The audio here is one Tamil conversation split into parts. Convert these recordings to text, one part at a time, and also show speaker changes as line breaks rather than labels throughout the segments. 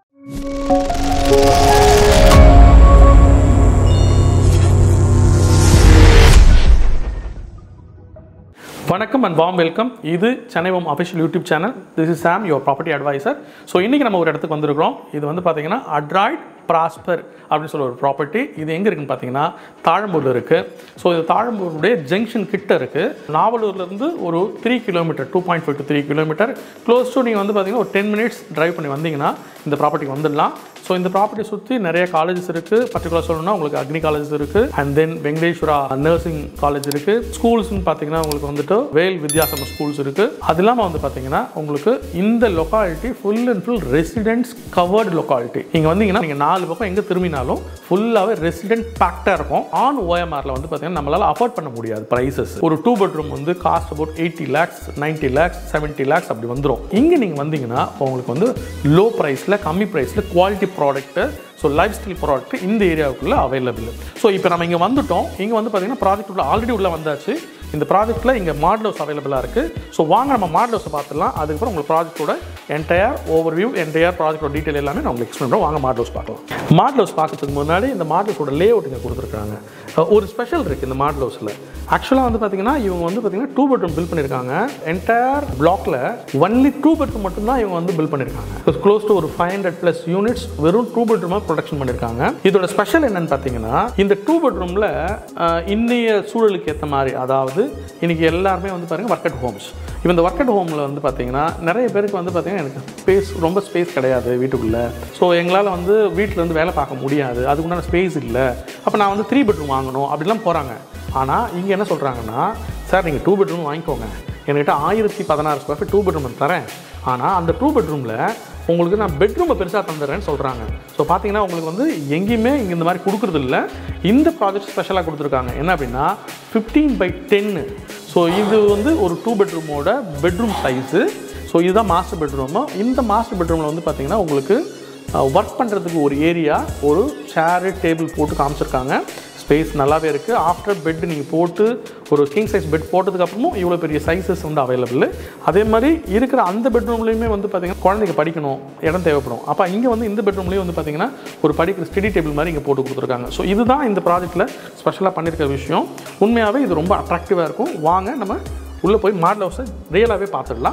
வணக்கம் அண்ட் வார்ம் வெல்கம் இது Chennai home official YouTube channel this is Sam your property advisor so இன்றைக்கி நம்ம ஒரு இடத்துக்கு வந்திருக்கிறோம் இது வந்து பார்த்தீங்கன்னா அட்ராய்ட் ப்ராஸ்பர் அப்படின்னு சொல்ல ஒரு ப்ராப்பர்ட்டி இது எங்கே இருக்குன்னு பார்த்தீங்கன்னா தாழம்பூரில் இருக்குது ஸோ இது தாழம்பூருடைய ஜங்ஷன் கிட்ட இருக்குது நாவலூர்லேருந்து ஒரு three kilometre two point five to three kilometre close to நீங்கள் வந்து பார்த்தீங்கன்னா ஒரு டென் மினிட்ஸ் டிரைவ் பண்ணி வந்தீங்கன்னா இந்த ப்ராப்பர்ட்டிக்கு வந்துடலாம் ஸோ இந்த ப்ராப்பர்ட்டி சுற்றி நிறைய காலேஜஸ் இருக்குது பர்டிகுலர் சொல்லணும்னா உங்களுக்கு அக்னி காலேஜஸ் இருக்குது and then Venkateswara nursing college இருக்குது ஸ்கூல்ஸ்னு பார்த்தீங்கன்னா உங்களுக்கு வந்துட்டு வேல் வித்யாசம ஸ்கூல்ஸ் இருக்குது அது இல்லாமல் வந்து பார்த்தீங்கன்னா உங்களுக்கு இந்த locality full and full residents covered locality இங்கே வந்தீங்கன்னா நீங்கள் நாலு பக்கம் எங்கே திரும்பினாலும் ஃபுல்லாகவே ரெசிடென்ட் பேக்டாக இருக்கும் ஆன் ஓஎம்ஆரில் வந்து பார்த்தீங்கன்னா நம்மளால் அஃபோர்ட் பண்ண முடியாது ப்ரைசஸ் ஒரு டூ பெட்ரூம் வந்து cost about eighty lakhs ninety lakhs seventy lakhs அப்படி வந்துடும் இங்கே நீங்கள் வந்தீங்கன்னா உங்களுக்கு வந்து லோ ப்ரைஸில் கம்மி ப்ரைஸில் quality product so lifestyle product இந்த ஏரியாவுக்குள்ளே அவைலபிள் ஸோ இப்போ நம்ம இங்கே வந்துட்டோம் இங்கே வந்து பார்த்தீங்கன்னா ப்ராஜெக்ட் உள்ள ஆல்ரெடி உள்ளே வந்தாச்சு இந்த ப்ராஜெக்ட்டில் இங்கே மாடல் ஹவுஸ் அவைலபிளாக இருக்குது ஸோ வாங்க நம்ம மாடல் ஹவுஸை பார்த்துலாம் அதுக்கப்புறம் உங்களுக்கு ப்ராஜெக்ட்டோட என்டையர் ஓவர் வியூ என்டையர் ப்ராஜெக்டோட டீட்டெயில் எல்லாமே நான் உங்களுக்கு எக்ஸ்பிளைன் பண்ணுறோம் வாங்க மாடல் ஹவுஸ் பார்க்கலாம் மாடல் ஹவுஸ் பார்க்கறதுக்கு முன்னாடி இந்த மாடல் ஹவுஸோட லே அவுட் இங்கே கொடுத்துருக்காங்க அஹ் ஒரு ஸ்பெஷல் இருக்குது இந்த மாடல் ஹவுஸில் ஆக்சுவலாக வந்து பார்த்தீங்கன்னா இவங்க வந்து பார்த்தீங்கன்னா டூ பெட்ரூம் பில் பண்ணியிருக்காங்க என்டையர் பிளாக்ல ஒன்லி டூ பெட்ரூம் மட்டும்தான் இவங்க வந்து பில் பண்ணியிருக்காங்க க்ளோஸ் டு ஒரு ஃபைவ் ஹண்ட்ரட் ப்ளஸ் யூனிட்ஸ் வெறும் டூ பெட்ரூமாக ப்ரொடக்ஷன் பண்ணியிருக்காங்க இதோட ஸ்பெஷல் என்னன்னு பார்த்தீங்கன்னா இந்த டூ பெட்ரூமில் இன்னைய சூழலுக்கு ஏற்ற மாதிரி அதாவது இன்னைக்கு எல்லாருமே வந்து பாருங்கள் ஒர்க் அட் ஹோம்ஸ் இப்போ இந்த ஒர்க் அட் ஹோமில் வந்து பார்த்தீங்கன்னா நிறைய பேருக்கு வந்து பார்த்தீங்கன்னா எனக்கு ஸ்பேஸ் ரொம்ப ஸ்பேஸ் கிடையாது வீட்டுக்குள்ளே ஸோ எங்களால் வந்து வீட்டில் இருந்து வேலை பார்க்க முடியாது அதுக்குண்டான ஸ்பேஸ் இல்லை அப்போ நான் வந்து த்ரீ பெட்ரூம் வாங்கணும் அப்படிலாம் போகிறாங்க ஆனால் இங்கே என்ன சொல்கிறாங்கன்னா சார் நீங்கள் டூ பெட்ரூம் வாங்கிக்கோங்க என்கிட்ட ஆயிரத்தி பதினாறு ஸ்கொயர் ஃபீட் டூ பெட்ரூம் தரேன் ஆனால் அந்த டூ பெட்ரூமில் உங்களுக்கு நான் பெட்ரூமை பெருசாக தந்துடுறேன்னு சொல்கிறாங்க ஸோ பார்த்தீங்கன்னா உங்களுக்கு வந்து எங்கேயுமே இங்கே இந்த மாதிரி கொடுக்குறது இல்லை இந்த ப்ராஜெக்ட் ஸ்பெஷலாக கொடுத்துருக்காங்க என்ன அப்படின்னா ஃபிஃப்டீன் பை டென்னு ஸோ இது வந்து ஒரு டூ பெட்ரூமோட பெட்ரூம் சைஸு ஸோ இதுதான் மாஸ்டர் பெட்ரூமு இந்த மாஸ்டர் பெட்ரூமில் வந்து பார்த்தீங்கன்னா உங்களுக்கு ஒர்க் பண்ணுறதுக்கு ஒரு ஏரியா ஒரு சேரு டேபிள் போட்டு காமிச்சிருக்காங்க ஸ்பேஸ் நல்லாவே இருக்குது ஆஃப்டர் பெட் நீங்கள் போட்டு ஒரு கிங் சைஸ் பெட் போட்டதுக்கப்புறமும் இவ்வளோ பெரிய சைஸஸ் வந்து அவைலபிள் அதே மாதிரி இருக்கிற அந்த பெட்ரூம்லேயுமே வந்து பார்த்தீங்கன்னா குழந்தைங்க படிக்கணும் இடம் தேவைப்படும் அப்போ இங்கே வந்து இந்த பெட்ரூம்லேயும் வந்து பார்த்தீங்கன்னா ஒரு படிக்கிற ஸ்டடி டேபிள் மாதிரி இங்கே போட்டு கொடுத்துருக்காங்க ஸோ இதுதான் இந்த ப்ராஜெக்ட்டில் ஸ்பெஷலாக பண்ணியிருக்கிற விஷயம் உண்மையாகவே இது ரொம்ப அட்ராக்டிவாக இருக்கும் வாங்க நம்ம உள்ளே போய் மாடல் ஹவுஸை ரியலாகவே பார்த்துடலாம்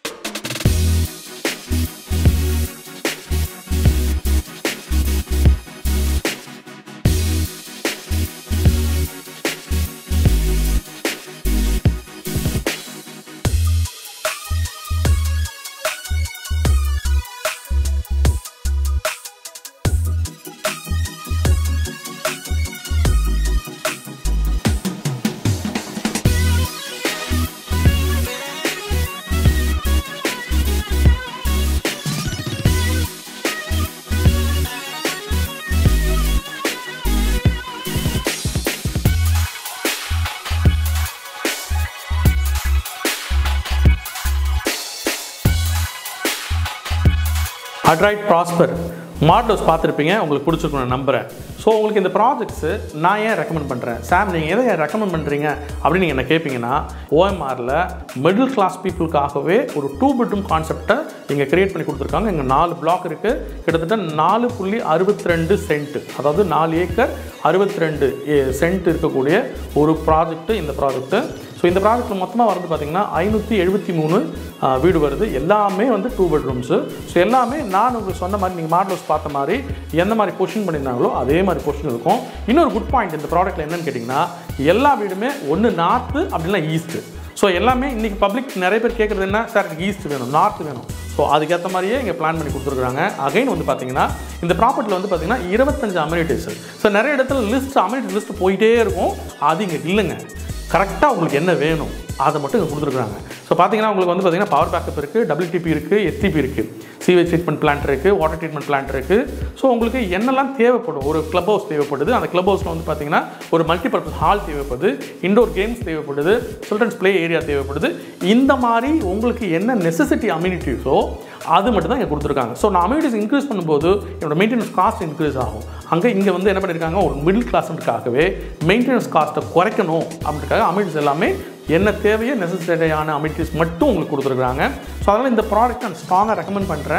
அட்ரைட் ப்ராஸ்பர் மாடல்ஸ் பார்த்துருப்பீங்க உங்களுக்கு பிடிச்சிருக்கும் நான் நம்புகிறேன் ஸோ உங்களுக்கு இந்த ப்ராஜெக்ட்ஸு நான் ஏன் ரெக்கமெண்ட் பண்ணுறேன் சாம் நீங்கள் எதை ஏன் ரெக்கமெண்ட் பண்ணுறீங்க அப்படின்னு நீங்கள் என்ன கேட்பீங்கன்னா ஓஎம்ஆரில் மிடில் கிளாஸ் பீப்புளுக்காகவே ஒரு டூ பெட்ரூம் கான்செப்டை இங்கே கிரியேட் பண்ணி கொடுத்துருக்காங்க இங்கே நாலு பிளாக் இருக்குது கிட்டத்தட்ட நாலு புள்ளி அறுபத்தி ரெண்டு சென்ட் அதாவது நாலு ஏக்கர் அறுபத்தி ரெண்டு சென்ட் இருக்கக்கூடிய ஒரு ப்ராஜெக்ட்டு இந்த ப்ராஜெக்ட்டு ஸோ இந்த ப்ராஜெக்ட்டில் மொத்தமாக வரது பார்த்தீங்கன்னா ஐநூற்றி எழுபத்தி மூணு வீடு வருது எல்லாமே வந்து டூ பெட்ரூம்ஸு ஸோ எல்லாமே நான் உங்களுக்கு சொன்ன மாதிரி நீங்கள் மாடல்ஸ் பார்த்த மாதிரி எந்த மாதிரி பொசிஷன் பண்ணியிருந்தாங்களோ அதே மாதிரி பொசிஷன் இருக்கும் இன்னொரு குட் பாயிண்ட் இந்த ப்ராடக்ட்டில் என்னன்னு கேட்டிங்கன்னா எல்லா வீடுமே ஒன்று நார்த்து அப்படின்னா ஈஸ்ட்டு ஸோ எல்லாமே இன்றைக்கி பப்ளிக் நிறைய பேர் கேட்குறது என்ன சார் எனக்கு ஈஸ்ட் வேணும் நார்த் வேணும் ஸோ அதுக்கேற்ற மாதிரியே இங்கே பிளான் பண்ணி கொடுத்துருக்காங்க அகைன் வந்து பார்த்தீங்கன்னா இந்த ப்ராப்பர்ட்டியில் வந்து பார்த்தீங்கன்னா இருபத்தஞ்சு அமெனிட்டிஸ் ஸோ நிறைய இடத்துல லிஸ்ட் அமெனிட்டி லிஸ்ட் போயிட்டே இருக்கும் அது இங்கே இல்லைங்க கரெக்டாக உங்களுக்கு என்ன வேணும் அதை மட்டும் இங்கே கொடுத்துருக்காங்க ஸோ பார்த்தீங்கன்னா உங்களுக்கு வந்து பார்த்தீங்கன்னா பவர் பேக்கப் இருக்குது டபிள்யூடிபி இருக்குது எஸ்டிபி இருக்குது சீவேஜ் ட்ரீட்மெண்ட் பிளான்ட் இருக்குது வாட்டர் ட்ரீட்மெண்ட் பிளான்ட் இருக்குது ஸோ உங்களுக்கு என்னெல்லாம் தேவைப்படும் ஒரு கிளப் ஹவுஸ் தேவைப்படுது அந்த கிளப் ஹவுஸில் வந்து பார்த்தீங்கன்னா ஒரு மல்டிபர்பஸ் ஹால் தேவைப்படுது இண்டோர் கேம்ஸ் தேவைப்படுது சில்ட்ரன்ஸ் ப்ளே ஏரியா தேவைப்படுது இந்த மாதிரி உங்களுக்கு என்ன நெசசிட்டி அம்யூனிட்டிஸோ அது மட்டும் தான் இங்கே கொடுத்துருக்காங்க ஸோ நான் அம்யூனிட்டிஸ் இன்க்ரீஸ் பண்ணும்போது என்னோட மெயின்டெனன்ஸ் காஸ்ட் இன்க்ரீஸ் ஆகும் அங்கே இங்கே வந்து என்ன பண்ணியிருக்காங்க ஒரு மிடில் கிளாஸுக்காகவே மெயின்டெனன்ஸ் காஸ்ட்டை குறைக்கணும் அப்படின்றக்காக அம்யூனிட்டிஸ் எல்லாமே என்ன தேவையோ நெசசரியான அமிட்டிஸ் மட்டும் உங்களுக்கு கொடுத்துருக்காங்க ஸோ அதனால் இந்த ப்ராடக்ட் நான் ஸ்ட்ராங்காக ரெக்கமெண்ட் பண்ணுறேன்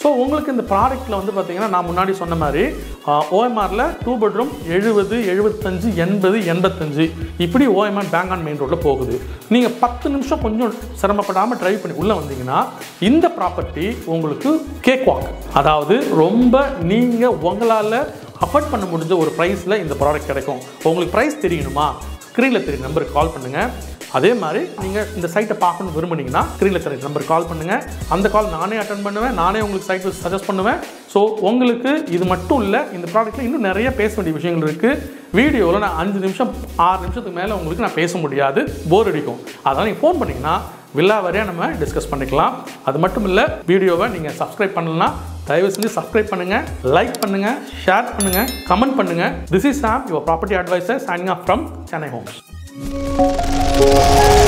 ஸோ உங்களுக்கு இந்த ப்ராடக்ட்டில் வந்து பார்த்தீங்கன்னா நான் முன்னாடி சொன்ன மாதிரி ஓஎம்ஆரில் டூ பெட்ரூம் எழுபது எழுபத்தஞ்சு எண்பது எண்பத்தஞ்சு இப்படி ஓஎம்ஆர் பேங்க் ஆன் மெயின் ரோட்டில் போகுது நீங்கள் பத்து நிமிஷம் கொஞ்சம் சிரமப்படாமல் ட்ரைவ் பண்ணி உள்ளே வந்தீங்கன்னா இந்த ப்ராப்பர்ட்டி உங்களுக்கு கேக் வாக் அதாவது ரொம்ப நீங்கள் உங்களால் அஃபோர்ட் பண்ண முடிஞ்ச ஒரு ப்ரைஸில் இந்த ப்ராடக்ட் கிடைக்கும் உங்களுக்கு ப்ரைஸ் தெரியணுமா ஸ்க்ரீனில் தெரிய நம்பருக்கு கால் பண்ணுங்கள் அதே மாதிரி நீங்கள் இந்த சைட்டை பார்க்கணும் விரும்புனீங்கன்னா ஸ்க்ரீனில் தெரிய நம்பருக்கு கால் பண்ணுங்கள் அந்த கால் நானே அட்டன் பண்ணுவேன் நானே உங்களுக்கு சைட் சஜஸ்ட் பண்ணுவேன் ஸோ உங்களுக்கு இது மட்டும் இல்லை இந்த ப்ராடக்ட்டில் இன்னும் நிறைய பேச வேண்டிய விஷயங்கள் இருக்குது வீடியோவில் நான் அஞ்சு நிமிஷம் ஆறு நிமிஷத்துக்கு மேலே உங்களுக்கு நான் பேச முடியாது போர் அடிக்கும் அதனால் நீங்கள் ஃபோன் பண்ணிங்கன்னா வில்லா வரையாக நம்ம டிஸ்கஸ் பண்ணிக்கலாம் அது மட்டும் இல்லை வீடியோவை நீங்கள் சப்ஸ்கிரைப் பண்ணலாம் தயவு செஞ்சு சப்ஸ்கிரைப் பண்ணுங்கள் லைக் பண்ணுங்கள் ஷேர் பண்ணுங்கள் கமெண்ட் பண்ணுங்கள் this is Sam your property advisor signing off from Chennai Holmes